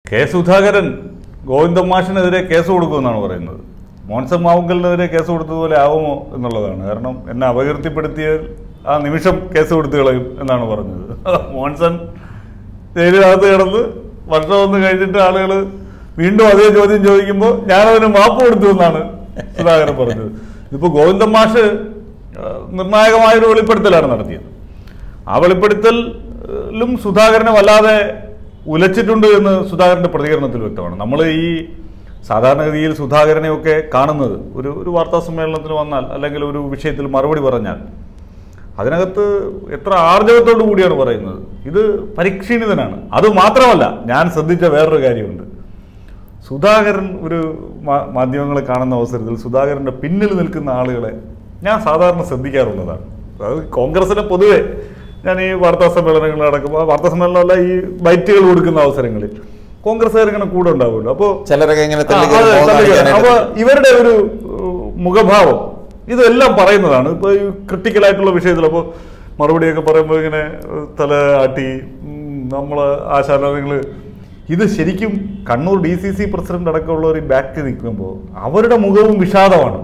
K Sudhakaran Govindan മാഷിനെതിരെ case കൊടുക്കുമെന്നാണ് പറയുന്നത് മോൻസൺ മാവുങ്കലിനെതിരെ കേസ് കൊടുത്തതുപോലെ ആവുമോ എന്നുള്ളതാണ് കാരണം എന്നെ അപകീർത്തിപ്പെടുത്തിയാൽ ആ നിമിഷം കേസ് കൊടുത്തു കളയും എന്നാണ് പറഞ്ഞത് മോൻസൺ ജയിലിനകത്ത് കിടന്ന് വർഷം ഒന്ന് കഴിഞ്ഞിട്ട് ആളുകൾ വീണ്ടും അതേ ചോദ്യം ചോദിക്കുമ്പോൾ ഞാനതിന് മാപ്പ് കൊടുത്തു എന്നാണ് സുധാകരൻ പറഞ്ഞത് ഇതിപ്പോൾ ഗോവിന്ദൻ മാഷ് ആ, നിർണായകമായൊരു വെളിപ്പെടുത്തലാണ് നടത്തിയത് ആ വെളിപ്പെടുത്തലും സുധാകരനെ വല്ലാതെ ഉലച്ചിട്ടുണ്ട് എന്ന് സുധാകരന്റെ പ്രതികരണത്തിൽ വ്യക്തമാണ് നമ്മൾ ഈ സാധാരണഗതിയിൽ സുധാകരനെയൊക്കെ കാണുന്നത് ഒരു ഒരു വാർത്താ സമ്മേളനത്തിന് വന്നാൽ അല്ലെങ്കിൽ ഒരു വിഷയത്തിൽ മറുപടി പറഞ്ഞാൽ അതിനകത്ത് എത്ര ആർജവത്തോടു കൂടിയാണ് പറയുന്നത് ഇത് പരിക്ഷീണിതനാണ് അത് മാത്രമല്ല ഞാൻ ശ്രദ്ധിച്ച വേറൊരു കാര്യമുണ്ട് സുധാകരൻ ഒരു മാ- മാധ്യമങ്ങളെ കാണുന്ന അവസരത്തിൽ സുധാകരന്റെ പിന്നിൽ നിൽക്കുന്ന ആളുകളെ ഞാൻ സാധാരണ ശ്രദ്ധിക്കാറുള്ളതാണ് അത് കോൺഗ്രസിനെ പൊതുവെ ഞാൻ ഈ വാർത്താ സമ്മേളനങ്ങൾ നടക്കുമ്പോൾ വാർത്താ സമ്മേളനമല്ല ഈ ബൈറ്റുകൾ കൊടുക്കുന്ന അവസരങ്ങളിൽ കോൺഗ്രസ്സുകാർ ഇങ്ങനെ കൂടെ ഉണ്ടാവുമല്ലോ അപ്പോൾ ചിലരൊക്കെ ഇങ്ങനെ ആ, തള്ളി അതെ, കയറി പോകുന്ന തള്ളിക്കയറി. കാണിക്കാനായിട്ട് അപ്പൊ ഇവരുടെ ഒരു ഏഹ്, മുഖഭാവം ഇതെല്ലാം പറയുന്നതാണ് ഇപ്പൊ ഈ ക്രിട്ടിക്കൽ ആയിട്ടുള്ള വിഷയത്തിൽ അപ്പോൾ മറുപടിയൊക്കെ പറയുമ്പോൾ ഇങ്ങനെ ഏഹ്, തല ആട്ടി ഉം, നമ്മള് ആശാല നിങ്ങൾ ഇത് ശരിക്കും Kannur D C C president അടക്കമുള്ളവർ ഈ ബാക്ക് നിൽക്കുമ്പോൾ അവരുടെ മുഖവും വിഷാദമാണ്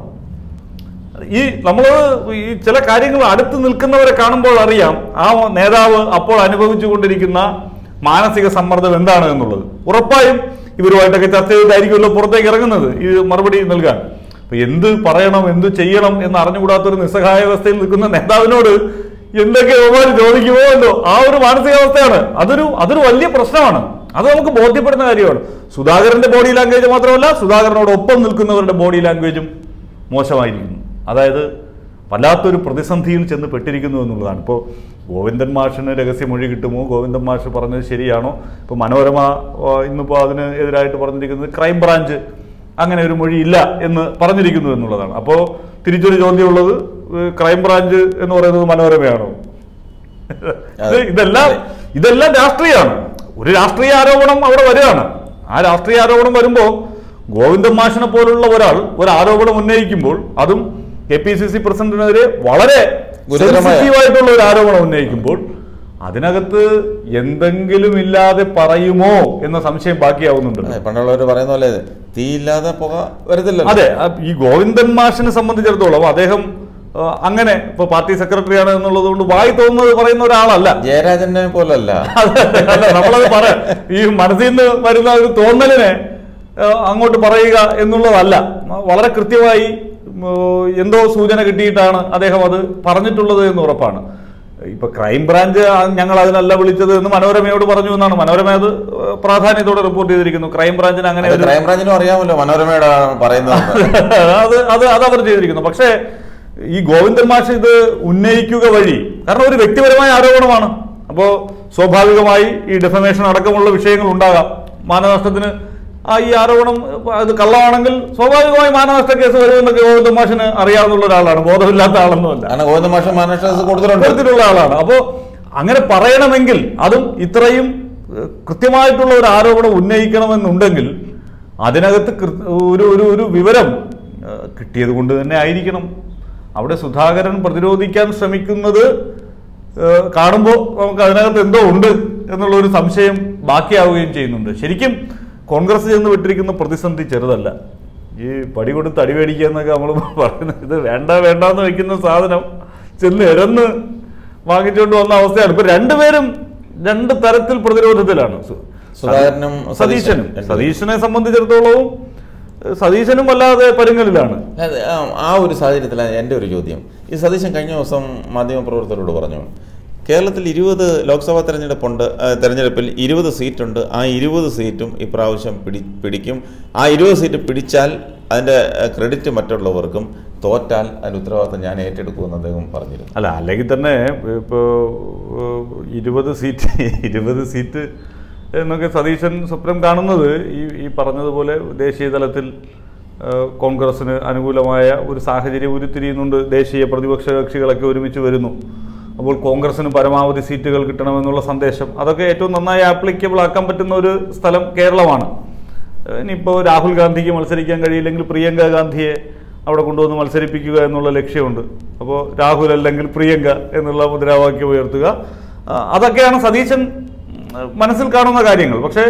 ഈ നമ്മൾ ഈ ചില കാര്യങ്ങൾ അടുത്ത് നിൽക്കുന്നവരെ കാണുമ്പോൾ അറിയാം ആ നേതാവ് അപ്പോൾ അനുഭവിച്ചു കൊണ്ടിരിക്കുന്ന മാനസിക സമ്മർദ്ദം എന്താണ് എന്നുള്ളത് ഉറപ്പായും ഇവരുമായിട്ടൊക്കെ ചർച്ച ചെയ്തായിരിക്കുമല്ലോ പുറത്തേക്ക് ഇറങ്ങുന്നത് ഇത് മറുപടി നൽകാൻ അപ്പൊ എന്ത് പറയണം എന്ത് ചെയ്യണം എന്ന് അറിഞ്ഞുകൂടാത്തൊരു നിസ്സഹായാവസ്ഥയിൽ നിൽക്കുന്ന നേതാവിനോട് എന്തൊക്കെ ബഹുമാനം ചോദിക്കുമോ എന്തോ ആ ഒരു മാനസികാവസ്ഥയാണ് അതൊരു അതൊരു വലിയ പ്രശ്നമാണ് അത് നമുക്ക് ബോധ്യപ്പെടുന്ന കാര്യമാണ് സുധാകരന്റെ ബോഡി ലാംഗ്വേജ് മാത്രമല്ല സുധാകരനോടൊപ്പം നിൽക്കുന്നവരുടെ ബോഡി ലാംഗ്വേജും മോശമായിരിക്കുന്നു അതായത് വല്ലാത്തൊരു പ്രതിസന്ധിയിൽ ചെന്ന് പെട്ടിരിക്കുന്നു എന്നുള്ളതാണ് ഇപ്പോൾ ഗോവിന്ദൻ മാഷിന് രഹസ്യമൊഴി കിട്ടുമോ ഗോവിന്ദൻ മാഷ് പറഞ്ഞത് ശരിയാണോ ഇപ്പോൾ മനോരമ ആ, ഇന്നിപ്പോൾ അതിന് എതിരായിട്ട് പറഞ്ഞിരിക്കുന്നത് ക്രൈം ബ്രാഞ്ച് അങ്ങനെ ഒരു മൊഴി ഇല്ല എന്ന് പറഞ്ഞിരിക്കുന്നു എന്നുള്ളതാണ് അപ്പോൾ തിരിച്ചൊരു ചോദ്യമുള്ളത് ഏഹ്, ക്രൈം ബ്രാഞ്ച് എന്ന് പറയുന്നത് മനോരമയാണോ ഇത് ഇതെല്ലാം ഇതെല്ലാം രാഷ്ട്രീയമാണ് ഒരു രാഷ്ട്രീയ ആരോപണം അവിടെ വരികയാണ് ആ രാഷ്ട്രീയ ആരോപണം വരുമ്പോൾ ഗോവിന്ദൻ മാഷിനെ പോലുള്ള ഒരാൾ ഒരു ആരോപണം ഉന്നയിക്കുമ്പോൾ അതും കെ പി സി സി പ്രസിഡന്റിനെതിരെ വളരെ ഗുരുതരമായ- sensitive ആയിട്ടുള്ള ഒരു ആരോപണം ഉന്നയിക്കുമ്പോൾ അതിനകത്ത് എന്തെങ്കിലും ഇല്ലാതെ പറയുമോ എന്ന സംശയം ബാക്കിയാവുന്നുണ്ടല്ലോ അതെ, പണ്ടുള്ളവർ പറയുന്ന പോലെ തീയില്ലാതെ പുക വരത്തില്ലല്ലോ അതെ ആ, ഈ ഗോവിന്ദൻ മാഷിനെ സംബന്ധിച്ചിടത്തോളം അദ്ദേഹം ആ, അങ്ങനെ ഇപ്പൊ പാർട്ടി സെക്രട്ടറിയാണ് എന്നുള്ളത് കൊണ്ട് വായി തോന്നുന്നത് പറയുന്ന ഒരാളല്ല ജയരാജനെ പോലല്ല അല്ല, നമ്മളത് പറ ഈ മനസ്സിൽ നിന്ന് വരുന്ന ഒരു തോന്നലിനെ ആ, അങ്ങോട്ട് പറയുക എന്നുള്ളതല്ല വളരെ കൃത്യമായി ഉം, എന്തോ സൂചന കിട്ടിയിട്ടാണ് അദ്ദേഹം അത് പറഞ്ഞിട്ടുള്ളത് എന്ന് ഉറപ്പാണ് ഇപ്പൊ ക്രൈം ബ്രാഞ്ച് ആ, ഞങ്ങൾ അതിനല്ല വിളിച്ചത് എന്ന് മനോരമയോട് പറഞ്ഞു എന്നാണ് മനോരമ അത് പ്രാധാന്യത്തോടെ റിപ്പോർട്ട് ചെയ്തിരിക്കുന്നു ക്രൈം ബ്രാഞ്ചിന് അങ്ങനെ അത് ഒരു ക്രൈംബ്രാഞ്ചിനും അറിയാമല്ലോ മനോരമയുടെ പറയുന്നത് അത് അത് അത് അവർ ചെയ്തിരിക്കുന്നു പക്ഷേ ഈ ഗോവിന്ദൻ മാഷ് ഇത് ഉന്നയിക്കുക വഴി കാരണം ഒരു വ്യക്തിപരമായ ആരോപണമാണ് അപ്പോൾ സ്വാഭാവികമായി ഈ ഡെഫമേഷൻ അടക്കമുള്ള വിഷയങ്ങൾ ഉണ്ടാകാം മാനനഷ്ടത്തിന് ആ ഈ ആരോപണം അത് കള്ളമാണെങ്കിൽ സ്വാഭാവികമായി മാനനഷ്ട കേസ് വരുമെന്നൊക്കെ ഗോവിന്ദൻ മാഷിന് അറിയാവുന്ന ഒരാളാണ് ബോധമില്ലാത്ത ആളൊന്നുമല്ല കാരണം ഗോവിന്ദ മാഷ മഹാരാഷ്ട്ര കൊടുത്തിട്ടുണ്ട് തരത്തിലുള്ള ആളാണ് അപ്പോൾ അങ്ങനെ പറയണമെങ്കിൽ അതും ഇത്രയും ഏഹ്, കൃത്യമായിട്ടുള്ള ഒരു ആരോപണം ഉന്നയിക്കണമെന്നുണ്ടെങ്കിൽ അതിനകത്ത് കൃ- ഒരു ഒരു ഒരു വിവരം ഏഹ്, കിട്ടിയത് കൊണ്ട് തന്നെ ആയിരിക്കണം അവിടെ സുധാകരൻ പ്രതിരോധിക്കാൻ ശ്രമിക്കുന്നത് ഏഹ്, കാണുമ്പോൾ നമുക്ക് അതിനകത്ത് എന്തോ ഉണ്ട് എന്നുള്ള ഒരു സംശയം ബാക്കിയാവുകയും ചെയ്യുന്നുണ്ട് ശരിക്കും കോൺഗ്രസ് ചെന്ന് വിട്ടിരിക്കുന്ന പ്രതിസന്ധി ചെറുതല്ല ഈ പടി കൊടുത്ത് അടി മേടിക്കുക എന്നൊക്കെ നമ്മൾ പറയുന്നത് ഇത് വേണ്ട വേണ്ട എന്ന് വെക്കുന്ന സാധനം ചെന്ന് എരന്ന് വാങ്ങിച്ചുകൊണ്ട് വന്ന അവസ്ഥയാണ് ഇപ്പൊ രണ്ടുപേരും രണ്ട് തരത്തിൽ പ്രതിരോധത്തിലാണ് സു- സുധാകരനും സതീശനും സതീശനും. സതീശനെ സംബന്ധിച്ചിടത്തോളവും ഏഹ്, സതീശനും അല്ലാതെ പരുങ്ങലിലാണ് അത് ആ- ആ ഒരു സാഹചര്യത്തിലാണ് എൻ്റെ ഒരു ചോദ്യം ഈ സതീശൻ കഴിഞ്ഞ ദിവസം മാധ്യമപ്രവർത്തകരോട് പറഞ്ഞു കേരളത്തിൽ ഇരുപത് ലോക്സഭാ തെരഞ്ഞെടുപ്പുണ്ട് ആ, തെരഞ്ഞെടുപ്പിൽ ഇരുപത് സീറ്റുണ്ട് ആ ഇരുപത് സീറ്റും ഇപ്രാവശ്യം പിടി പിടിക്കും ആ ഇരുപത് സീറ്റ് പിടിച്ചാൽ അതിൻ്റെ ക്രെഡിറ്റ് മറ്റുള്ളവർക്കും തോറ്റാൽ അതിൻ്റെ ഉത്തരവാദിത്തം ഞാൻ ഏറ്റെടുക്കുമെന്ന് അദ്ദേഹം പറഞ്ഞിരുന്നു അല്ല അല്ലെങ്കിൽ തന്നെ ഇപ്പോൾ ഇരുപത് സീറ്റ് ഇരുപത് സീറ്റ് എന്നൊക്കെ സതീശൻ സ്വപ്നം കാണുന്നത് ഈ ഈ പറഞ്ഞതുപോലെ ദേശീയ തലത്തിൽ ആ, കോൺഗ്രസിന് അനുകൂലമായ ഒരു സാഹചര്യം ഉരുത്തിരിയുന്നുണ്ട് ദേശീയ പ്രതിപക്ഷ കക്ഷികളൊക്കെ ഒരുമിച്ച് വരുന്നു അപ്പോൾ കോൺഗ്രസിന് പരമാവധി സീറ്റുകൾ കിട്ടണമെന്നുള്ള സന്ദേശം അതൊക്കെ ഏറ്റവും നന്നായി ആപ്ലിക്കബിൾ ആക്കാൻ പറ്റുന്ന ഒരു സ്ഥലം കേരളമാണ് ഇനിയിപ്പോൾ രാഹുൽ ഗാന്ധിക്ക് മത്സരിക്കാൻ കഴിയില്ലെങ്കിൽ പ്രിയങ്ക ഗാന്ധിയെ അവിടെ കൊണ്ടുവന്ന് മത്സരിപ്പിക്കുക എന്നുള്ള ലക്ഷ്യമുണ്ട് അപ്പോൾ രാഹുൽ അല്ലെങ്കിൽ പ്രിയങ്ക എന്നുള്ള മുദ്രാവാക്യം ഉയർത്തുക ആ, അതൊക്കെയാണ് സതീശൻ ഉം, മനസ്സിൽ കാണുന്ന കാര്യങ്ങൾ പക്ഷേ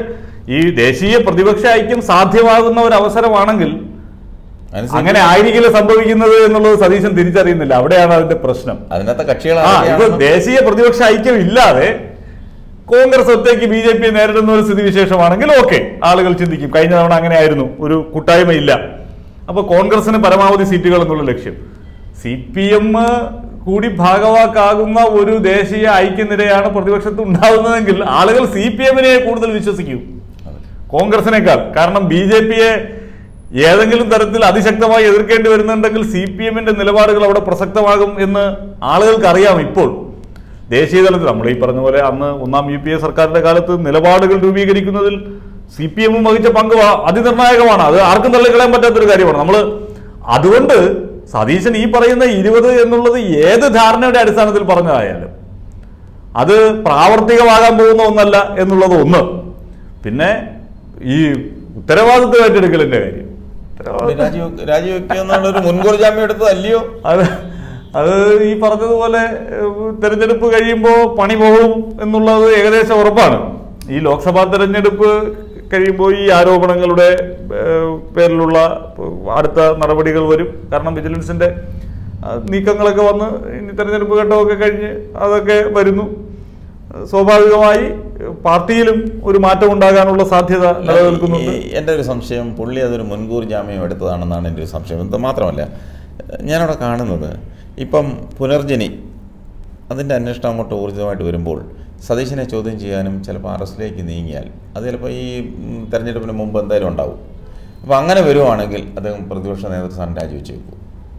ഈ ദേശീയ പ്രതിപക്ഷ ഐക്യം സാധ്യമാകുന്ന ഒരു അവസരമാണെങ്കിൽ അനുസരിച്ച് അങ്ങനെ ആയിരിക്കില്ല സംഭവിക്കുന്നത് എന്നുള്ളത് സതീശൻ തിരിച്ചറിയുന്നില്ല അവിടെയാണ് അതിന്റെ പ്രശ്നം അതിനകത്തെ ആ കക്ഷികളാണ് ഇപ്പൊ ദേശീയ പ്രതിപക്ഷ ഐക്യം ഇല്ലാതെ കോൺഗ്രസ് ഒറ്റയ്ക്ക് ബി ജെ പിയെ നേരിടുന്ന ഒരു സ്ഥിതിവിശേഷമാണെങ്കിൽ ഓക്കെ ആളുകൾ ചിന്തിക്കും കഴിഞ്ഞ തവണ അങ്ങനെ ആയിരുന്നു ഒരു കൂട്ടായ്മ ഇല്ല അപ്പൊ കോൺഗ്രസിന് പരമാവധി സീറ്റുകൾ എന്നുള്ള ലക്ഷ്യം സി പി എം കൂടി ഭാഗവാക്കാകുന്ന ഒരു ദേശീയ ഐക്യനിരയാണ് പ്രതിപക്ഷത്ത് ഉണ്ടാവുന്നതെങ്കിൽ ആളുകൾ സി പി എമ്മിനെ കൂടുതൽ വിശ്വസിക്കും കോൺഗ്രസിനേക്കാൾ കാരണം ബി ജെ പിയെ ഏതെങ്കിലും തരത്തിൽ അതിശക്തമായി എതിർക്കേണ്ടി വരുന്നുണ്ടെങ്കിൽ സി പി എമ്മിന്റെ നിലപാടുകൾ അവിടെ പ്രസക്തമാകും എന്ന് ആളുകൾക്ക് അറിയാം ഇപ്പോൾ ദേശീയ തലത്തിൽ നമ്മൾ ഈ പറഞ്ഞ പോലെ അന്ന് ഒന്നാം യു പി എ സർക്കാരിന്റെ കാലത്ത് നിലപാടുകൾ രൂപീകരിക്കുന്നതിൽ സി പി എമ്മും വഹിച്ച പങ്ക് വ- അതിനിർണായകമാണ് അത് ആർക്കും തള്ളിക്കളയാൻ പറ്റാത്തൊരു കാര്യമാണ് നമ്മൾ അതുകൊണ്ട് സതീശൻ ഈ പറയുന്ന ഇരുപത് എന്നുള്ളത് ഏത് ധാരണയുടെ അടിസ്ഥാനത്തിൽ പറഞ്ഞതായാലും അത് പ്രാവർത്തികമാകാൻ പോകുന്ന ഒന്നല്ല എന്നുള്ളത് ഒന്ന് പിന്നെ ഈ ഉത്തരവാദിത്വം ഏറ്റെടുക്കലിന്റെ കാര്യം ഉത്തരവാദിത്വം രാജീവ് രാജിവെക്കുക എന്നുള്ള ഒരു മുൻകൂർ ജാമ്യം എടുത്തത് അല്ലയോ അത് അത് ഈ പറഞ്ഞതുപോലെ ഏഹ്, തെരഞ്ഞെടുപ്പ് കഴിയുമ്പോൾ പണി പോകും എന്നുള്ളത് ഏകദേശം ഉറപ്പാണ് ഈ ലോക്സഭാ തെരഞ്ഞെടുപ്പ് കഴിയുമ്പോൾ ഈ ആരോപണങ്ങളുടെ ഏഹ്, പേരിലുള്ള അടുത്ത നടപടികൾ വരും കാരണം വിജിലൻസിന്റെ ആ, നീക്കങ്ങളൊക്കെ വന്ന് ഇനി തെരഞ്ഞെടുപ്പ് ഘട്ടമൊക്കെ കഴിഞ്ഞ് അതൊക്കെ വരുന്നു സ്വാഭാവികമായി പാർട്ടിയിലും ഒരു മാറ്റം ഉണ്ടാകാനുള്ള സാധ്യത നിലനിൽക്കുന്നുണ്ട് ഈ- എൻ്റെ ഒരു സംശയം പുള്ളി അതൊരു മുൻകൂർ ജാമ്യം എടുത്തതാണെന്നാണ് എൻ്റെ ഒരു സംശയം ഇത് മാത്രമല്ല ഞാനവിടെ കാണുന്നത് ഇപ്പം പുനർജനി അതിൻ്റെ അന്വേഷണം അങ്ങോട്ട് ഊർജിതമായിട്ട് വരുമ്പോൾ സതീശനെ ചോദ്യം ചെയ്യാനും ചിലപ്പോൾ അറസ്റ്റിലേക്ക് നീങ്ങിയാൽ അത് ചിലപ്പോൾ ഈ ഉം, തെരഞ്ഞെടുപ്പിന് മുമ്പ് എന്തായാലും ഉണ്ടാവും അപ്പോൾ അങ്ങനെ വരുവാണെങ്കിൽ അദ്ദേഹം പ്രതിപക്ഷ നേതൃസ്ഥാനം രാജിവെച്ചേക്കും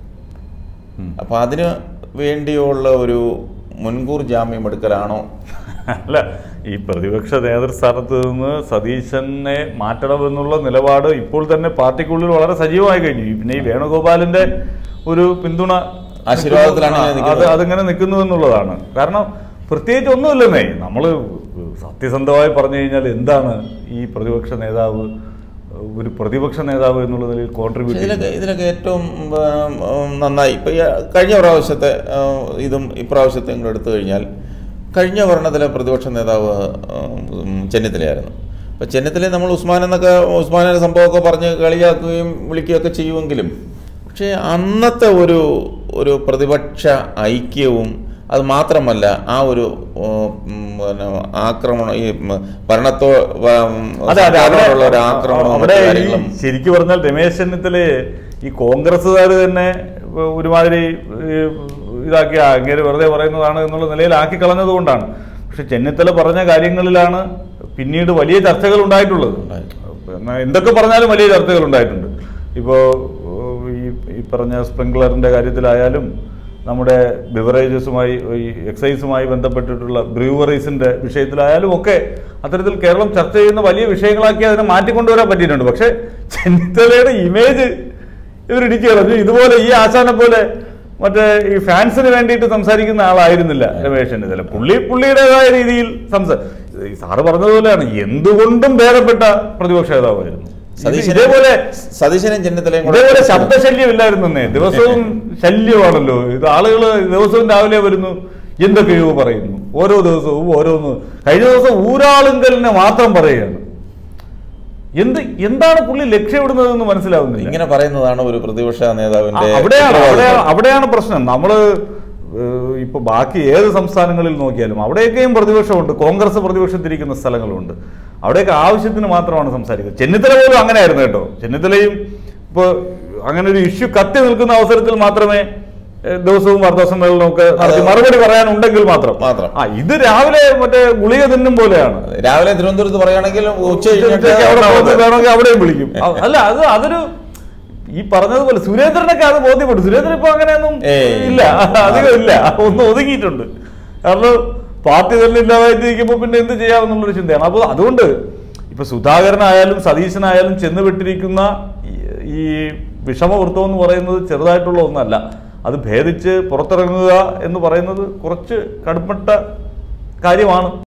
അപ്പോൾ അതിന് വേണ്ടിയുള്ള ഒരു മുൻകൂർ ജാമ്യം എടുക്കലാണോ അല്ല ഈ പ്രതിപക്ഷ നേതൃസ്ഥാനത്ത് നിന്ന് സതീശനെ മാറ്റണമെന്നുള്ള നിലപാട് ഇപ്പോൾ തന്നെ പാർട്ടിക്കുള്ളിൽ വളരെ സജീവമായി കഴിഞ്ഞു ഈ- പിന്നെ ഈ വേണുഗോപാലിന്റെ ഒരു പിന്തുണ ആശീർവാദത്തിലാണ് ഇങ്ങനെ അത് നിൽക്കുന്നത്. അതിങ്ങനെ നിൽക്കുന്നു എന്നുള്ളതാണ് കാരണം പ്രത്യേകിച്ച് ഒന്നുമില്ലെന്നേ നമ്മള് സത്യസന്ധമായി പറഞ്ഞു കഴിഞ്ഞാൽ എന്താണ് ഈ പ്രതിപക്ഷ നേതാവ് ഒരു പ്രതിപക്ഷ നേതാവ് എന്നുള്ള നിലയിൽ പക്ഷേ കോൺട്രിബ്യൂട്ട് ഇതിലൊക്കെ ഇതിലൊക്കെ ഏറ്റവും ഉം, ഉം, നന്നായി ഇപ്പം ഈ കഴിഞ്ഞ പ്രാവശ്യത്തെ ഉം, ഇതും ഇപ്രാവശ്യത്തെയും കൂടെ എടുത്തു കഴിഞ്ഞാൽ കഴിഞ്ഞ ഭരണത്തിലെ പ്രതിപക്ഷ നേതാവ് ഉം, ചെന്നിത്തലയായിരുന്നു അപ്പം ചെന്നിത്തലയെ നമ്മൾ ഉസ്മാൻ എന്നൊക്കെ ഉസ്മാനെ സംഭവമൊക്കെ പറഞ്ഞ് കളിയാക്കുകയും വിളിക്കുകയൊക്കെ ചെയ്യുമെങ്കിലും പക്ഷേ അന്നത്തെ ഒരു ഒരു പ്രതിപക്ഷ ഐക്യവും അത് മാത്രമല്ല ആ ഒരു ഉം, പിന്നെ ആക്രമണം ഈ ഉം, ഭരണത്തോ ഉം, അതെ അതെ അവിടെ സർക്കാരിനോടുള്ള ഒരു ആക്രമണവും അവിടെ മറ്റു ഈ കാര്യങ്ങളും ശരിക്കും പറഞ്ഞാൽ രമേശ് ചെന്നിത്തലയെ ഈ കോൺഗ്രസ്സുകാർ തന്നെ ഒരുമാതിരി ഈ ഇതാക്കി അങ്ങേര് വെറുതെ പറയുന്നതാണ് എന്നുള്ള നിലയിലാക്കി കളഞ്ഞത് കൊണ്ടാണ് പക്ഷെ ചെന്നിത്തല പറഞ്ഞ കാര്യങ്ങളിലാണ് പിന്നീട് വലിയ ചർച്ചകൾ ഉണ്ടായിട്ടുള്ളത് ഉണ്ടായി. എന്നാ എന്തൊക്കെ പറഞ്ഞാലും വലിയ ചർച്ചകൾ ഉണ്ടായിട്ടുണ്ട് ഇപ്പോൾ ഈ ഈ പറഞ്ഞ സ്പ്രിംഗ്ലറിന്റെ കാര്യത്തിലായാലും നമ്മുടെ ബിവറേജസുമായി ഈ എക്സൈസുമായി ബന്ധപ്പെട്ടിട്ടുള്ള ബ്രൂവറീസിന്റെ വിഷയത്തിലായാലും ഒക്കെ അത്തരത്തിൽ കേരളം ചർച്ച ചെയ്യുന്ന വലിയ വിഷയങ്ങളാക്കി അതിനെ മാറ്റിക്കൊണ്ടുവരാൻ പറ്റിയിട്ടുണ്ട് പക്ഷെ ചെന്നിത്തലയുടെ ഇമേജ് ഇവർ ഇടിച്ചു കളഞ്ഞു ഇതുപോലെ ഈ ആശാനെ പോലെ മറ്റേ ഈ ഫാൻസിന് വേണ്ടിയിട്ട് സംസാരിക്കുന്ന ആളായിരുന്നില്ല രമേശ് ചെന്നിത്തല പുള്ളി പുള്ളിയുടേതായ രീതിയിൽ സംസാ ഈ സാറ് പറഞ്ഞതുപോലെയാണ് എന്തുകൊണ്ടും ഭേദപ്പെട്ട പ്രതിപക്ഷ നേതാവായിരുന്നു ഇത് സതീശനെ ഇതേപോലെ സതീശനും ചെന്നിത്തലയും കൂടെ ഇതേപോലെ ശബ്ദശല്യം ഇല്ലായിരുന്നേ ദിവസവും ശല്യമാണല്ലോ ഇത് ആളുകൾ ദിവസവും രാവിലെ വരുന്നു എന്തൊക്കെയോ പറയുന്നു ഓരോ ദിവസവും ഓരോന്ന് കഴിഞ്ഞ ദിവസം ഊരാളുങ്കലിനെ മാത്രം പറയുകയാണ് എന്ത് എന്താണ് പുള്ളി ലക്ഷ്യമിടുന്നതെന്ന് മനസ്സിലാവുന്നില്ല ഇങ്ങനെ പറയുന്നതാണ് ഒരു പ്രതിപക്ഷ ആ, നേതാവിന്റെ അവിടെയാണ് അവിടെയാണ് ഉത്തരവാദിത്വം. അവിടെയാണ് പ്രശ്നം നമ്മള് ഏഹ്, ഇപ്പൊ ബാക്കി ഏത് സംസ്ഥാനങ്ങളിൽ നോക്കിയാലും അവിടെയൊക്കെയും പ്രതിപക്ഷമുണ്ട് കോൺഗ്രസ് പ്രതിപക്ഷത്തിരിക്കുന്ന സ്ഥലങ്ങളുണ്ട് അവിടെയൊക്കെ ആവശ്യത്തിന് മാത്രമാണ് സംസാരിക്കുന്നത് ചെന്നിത്തല പോലും അങ്ങനെ ആയിരുന്നു കേട്ടോ ചെന്നിത്തലയും ഇപ്പൊ അങ്ങനെ ഒരു ഇഷ്യൂ കത്തി നിൽക്കുന്ന അവസരത്തിൽ മാത്രമേ ഏഹ്, ദിവസവും വാർത്താ സമ്മേളനമൊക്കെ നടത്തി അതെ. മറുപടി പറയാൻ ഉണ്ടെങ്കിൽ മാത്രം മാത്രം. ആ ഇത് രാവിലെ മറ്റേ ഗുളിക തിന്നും പോലെയാണ് രാവിലെ തിരുവനന്തപുരത്ത് പറയുകയാണെങ്കിൽ ഉച്ച ഉച്ചയ്ക്ക് കഴിഞ്ഞിട്ട് അവിടെ പോകുന്നത് എറണാകുളത്ത്. വേണമെങ്കിൽ അവിടെയും വിളിക്കും അ- അല്ല അത് അതൊരു ഈ പറഞ്ഞതുപോലെ സുരേന്ദ്രനൊക്കെ അത് ബോധ്യപ്പെട്ടു സുരേന്ദ്രൻ ഇപ്പൊ അങ്ങനെയൊന്നും ഏയ്. ഇല്ല അധികം ഇല്ല ഒന്ന് ഒതുങ്ങിയിട്ടുണ്ട് കാരണം പാർട്ടി തന്നെ ഇല്ലാതായിട്ടിരിക്കുമ്പോൾ പിന്നെ എന്ത് ചെയ്യാമെന്നുള്ളൊരു ചിന്തയാണ് അപ്പോൾ അതുകൊണ്ട് ഇപ്പൊ സുധാകരനായാലും സതീശനായാലും ചെന്ന് വിട്ടിരിക്കുന്ന ഈ- ഈ വിഷമവൃത്തം എന്ന് പറയുന്നത് ചെറുതായിട്ടുള്ള ഒന്നല്ല അത് ഭേദിച്ച് പുറത്തിറങ്ങുക എന്ന് പറയുന്നത് കുറച്ച് കടുപ്പട്ട കാര്യമാണ്